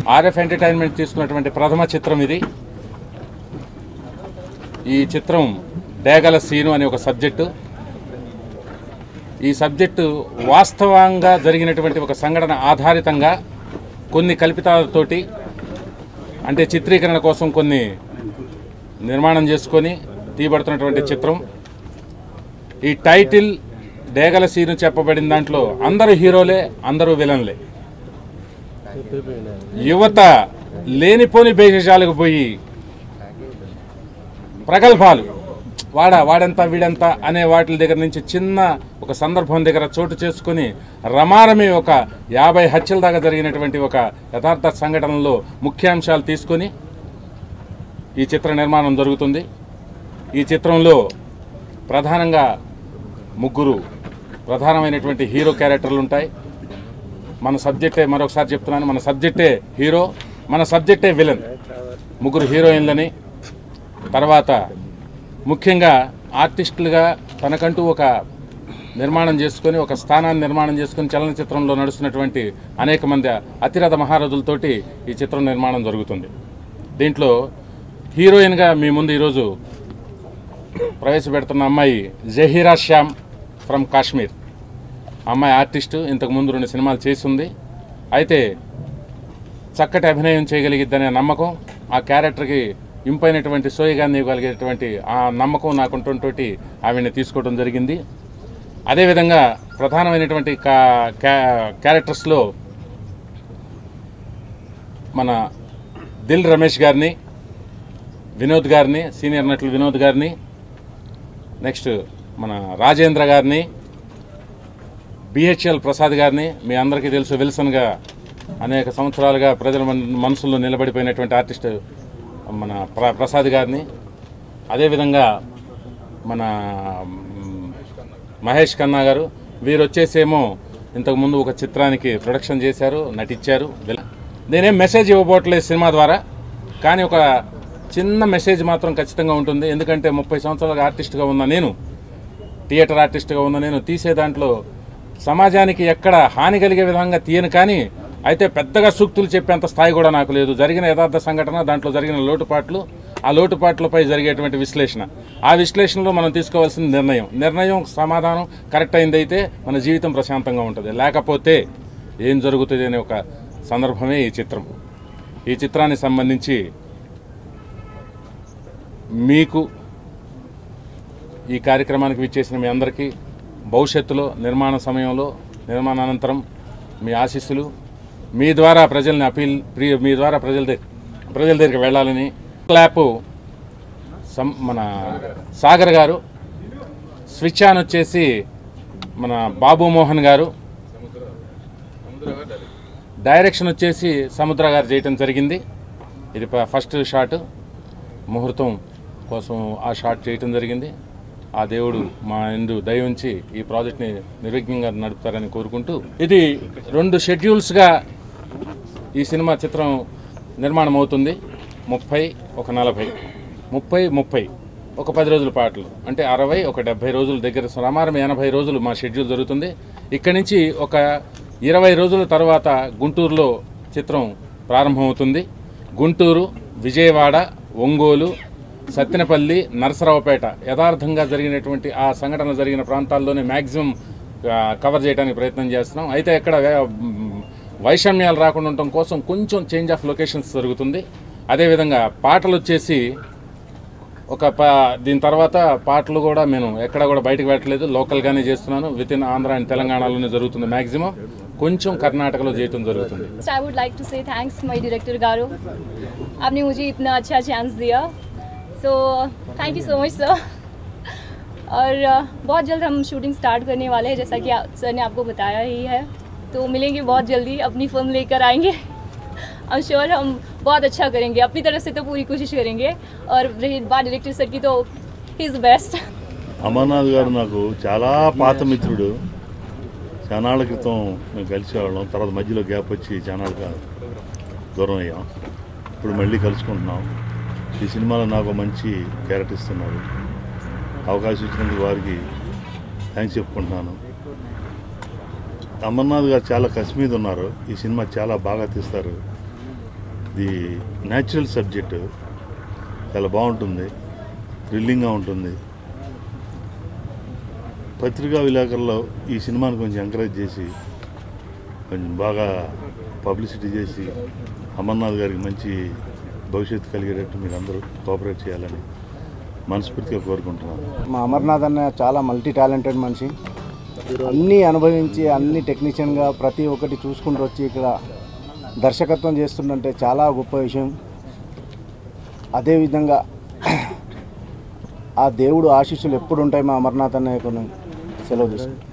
RF entertainment తీసుకున్నటువంటి ప్రథమ చిత్రం ఇది ఈ చిత్రం డేగల సీను అనే ఒక సబ్జెక్టు ఈ సబ్జెక్టు వాస్తవంగా జరిగినటువంటి ఒక సంఘటన ఆధారితంగా కొన్ని కల్పితాలతోటి అంటే చిత్రీకరణ కోసం కొన్ని నిర్మాణం చేసుకొని తీయబడుతున్నటువంటి చిత్రం ఈ టైటిల్ డేగల సీను చెప్పబడిన దాంట్లో అందరూ హీరోలే అందరూ విలన్లే యువత లేనిపోని బేషాలకు పోయి ప్రగల్భాలు వాడ వాడెంత వీడెంత అనే వాటి దగ్గర నుంచి చిన్న ఒక సందర్భం దగ్గర చోటు చేసుకుని రమారమి ఒక యాభై హత్యల దాకా జరిగినటువంటి ఒక యథార్థ సంఘటనలో ముఖ్యాంశాలు తీసుకొని ఈ చిత్ర నిర్మాణం జరుగుతుంది ఈ చిత్రంలో ప్రధానంగా ముగ్గురు ప్రధానమైనటువంటి హీరో క్యారెక్టర్లు ఉంటాయి మన సబ్జెక్టే మరొకసారి చెప్తున్నాను మన సబ్జెక్టే హీరో మన సబ్జెక్టే విలన్ ముగ్గురు హీరోయిన్లని తర్వాత ముఖ్యంగా ఆర్టిస్టులుగా తనకంటూ ఒక నిర్మాణం చేసుకొని ఒక స్థానాన్ని నిర్మాణం చేసుకొని చలనచిత్రంలో నడుస్తున్నటువంటి అనేక మంది అతిరథ మహారథులతోటి ఈ చిత్రం నిర్మాణం జరుగుతుంది దీంట్లో హీరోయిన్గా మీ ముందు ఈరోజు ప్రవేశపెడుతున్న అమ్మాయి జహీరా శ్యామ్ ఫ్రమ్ కాశ్మీర్ అమ్మాయి ఆర్టిస్టు ఇంతకు ముందు రెండు సినిమాలు చేసింది అయితే చక్కటి అభినయం చేయగలిగిద్దనే నమ్మకం ఆ క్యారెక్టర్కి ఇంపైనటువంటి సోయగాన్ని ఇవ్వగలిగేటువంటి ఆ నమ్మకం నాకుంటుంటోటి ఆవిడని తీసుకోవడం జరిగింది అదేవిధంగా ప్రధానమైనటువంటి కా క్యా- క్యారెక్టర్స్లో మన దిల్ రమేష్ గారిని వినోద్ గారిని సీనియర్ నటులు వినోద్ గారిని నెక్స్ట్ మన రాజేంద్ర గారిని బిహెచ్ఎల్ ప్రసాద్ గారిని మీ అందరికీ తెలుసు విల్సన్గా అనేక సంవత్సరాలుగా ప్రజల మన- మనసుల్లో నిలబడిపోయినటువంటి ఆర్టిస్ట్ మన ప్ర ప్రసాద్ గారిని అదేవిధంగా మన మ్, మహేష్ ఖన్నా గారు వీరు వచ్చేసేమో ఇంతకుముందు ఒక చిత్రానికి ప్రొడక్షన్ చేశారు నటించారు విల- నేనేం మెసేజ్ ఇవ్వబోట్లేదు సినిమా ద్వారా కానీ ఒక చిన్న మెసేజ్ మాత్రం ఖచ్చితంగా ఉంటుంది ఎందుకంటే ముప్పై సంవత్సరాలుగా ఆర్టిస్ట్గా ఉన్న నేను థియేటర్ ఆర్టిస్ట్గా ఉన్న నేను తీసే దాంట్లో సమాజానికి ఎక్కడ హాని కలిగే విధంగా తీయను కానీ అయితే పెద్దగా సూక్తులు చెప్పేంత స్థాయి కూడా నాకు లేదు జరిగిన యథార్థ సంఘటన దాంట్లో జరిగిన లోటుపాట్లు ఆ లోటుపాట్లపై జరిగేటువంటి విశ్లేషణ ఆ విశ్లేషణలో మనం తీసుకోవాల్సిన నిర్ణయం నిర్ణయం సమాధానం కరెక్ట్ అయిందైతే మన జీవితం ప్రశాంతంగా ఉంటుంది లేకపోతే ఏం జరుగుతుంది అనే ఒక సందర్భమే ఈ చిత్రం ఈ చిత్రానికి సంబంధించి మీకు ఈ కార్యక్రమానికి విచ్చేసిన మీ అందరికీ భవిష్యత్తులో నిర్మాణ సమయంలో నిర్మాణానంతరం మీ ఆశీస్సులు మీ ద్వారా ప్రజల్ని అపీల్ ప్రియ మీ ద్వారా ప్రజల దగ్గర ప్రజల దగ్గరికి వెళ్ళాలని క్లాప్ సం మన సాగర్ గారు స్విచ్ ఆన్ వచ్చేసి మన బాబు మోహన్ గారు డైరెక్షన్ వచ్చేసి సముద్ర గారు చేయటం జరిగింది ఇది ప- ఫస్ట్ షాట్ ముహూర్తం కోసం ఆ షాట్ చేయటం జరిగింది ఆ దేవుడు మా ఎందు దయ ఉంచి ఈ ప్రాజెక్ట్ని నిర్విఘ్నంగా నడుపుతారని కోరుకుంటూ ఇది రెండు షెడ్యూల్స్గా ఈ సినిమా చిత్రం నిర్మాణం అవుతుంది ముప్పై ఒక నలభై ముప్పై ముప్పై ఒక పది రోజుల పాటలు అంటే అరవై ఒక డెబ్బై రోజుల దగ్గర సమారం ఎనభై రోజులు మా షెడ్యూల్ జరుగుతుంది ఇక్కడి నుంచి ఒక ఇరవై రోజుల తర్వాత గుంటూరులో చిత్రం ప్రారంభమవుతుంది గుంటూరు విజయవాడ ఒంగోలు సత్తెనపల్లి నరసరావుపేట యథార్థంగా జరిగినటువంటి ఆ సంఘటన జరిగిన ప్రాంతాల్లోనే మ్యాక్సిమం కవర్ చేయడానికి ప్రయత్నం చేస్తున్నాం అయితే ఎక్కడ వే- మ్, వైషమ్యాలు రాకుండా ఉండటం కోసం కొంచెం చేంజ్ ఆఫ్ లొకేషన్స్ జరుగుతుంది అదేవిధంగా పాటలు వచ్చేసి ఒక ప దీని తర్వాత పాటలు కూడా నేను ఎక్కడ కూడా బయటకు పెట్టలేదు లోకల్గానే చేస్తున్నాను విత్ ఇన్ ఆంధ్ర అండ్ తెలంగాణలోనే జరుగుతుంది మ్యాక్సిమం కొంచెం కర్ణాటకలో చేయటం జరుగుతుంది First, I would like to say thanks my director Garu. आपने मुझे इतना अच्छा चांस दिया so thank you so much sir और uh, बहुत जल्द हम शूटिंग स्टार्ट करने वाले हैं जैसा कि आप, सर ने आपको बताया ही है तो मिलेंगे बहुत जल्दी अपनी फिल्म लेकर आएंगे आई श्योर हम बहुत अच्छा करेंगे अपनी तरफ से तो पूरी कोशिश करेंगे और रही बात डायरेक्टर सर की तो ही इज़ बेस्ट అమర్నాథ్ గారు నాకు చాలా పాత మిత్రుడు చానాళ్ళ క్రితం మేము కలిసేవాళ్ళం తర్వాత మధ్యలో గ్యాప్ వచ్చి చానాళ్ళగా దూరం అయ్యాం ఇప్పుడు మళ్ళీ కలుసుకుంటున్నాం ఈ సినిమాలో నాకు మంచి క్యారెక్టర్ ఇస్తున్నారు అవకాశం ఇచ్చినందుకు వారికి థ్యాంక్స్ చెప్పుకుంటున్నాను అమర్నాథ్ గారు చాలా కసి మీద ఉన్నారు ఈ సినిమా చాలా బాగా తీస్తారు ఇది న్యాచురల్ సబ్జెక్టు చాలా బాగుంటుంది థ్రిల్లింగ్గా ఉంటుంది పత్రికా విలేకరులో ఈ సినిమాని కొంచెం ఎంకరేజ్ చేసి కొంచెం బాగా పబ్లిసిటీ చేసి అమర్నాథ్ గారికి మంచి భవిష్యత్తు కలిగేటట్టు మీరు అందరూ కోఆపరేట్ చేయాలని మనస్ఫూర్తిగా కోరుకుంటున్నాను మా అమర్నాథ్ అన్న చాలా మల్టీ టాలెంటెడ్ మనిషి అన్నీ అనుభవించి అన్ని టెక్నీషియన్గా ప్రతి ఒక్కటి చూసుకుంటూ వచ్చి ఇక్కడ దర్శకత్వం చేస్తుందంటే చాలా గొప్ప విషయం అదేవిధంగా ఆ దేవుడు ఆశీస్సులు ఎప్పుడు ఉంటాయి మా అమర్నాథ్ అన్నయ్యకు సెలవు తీసుకుంటాం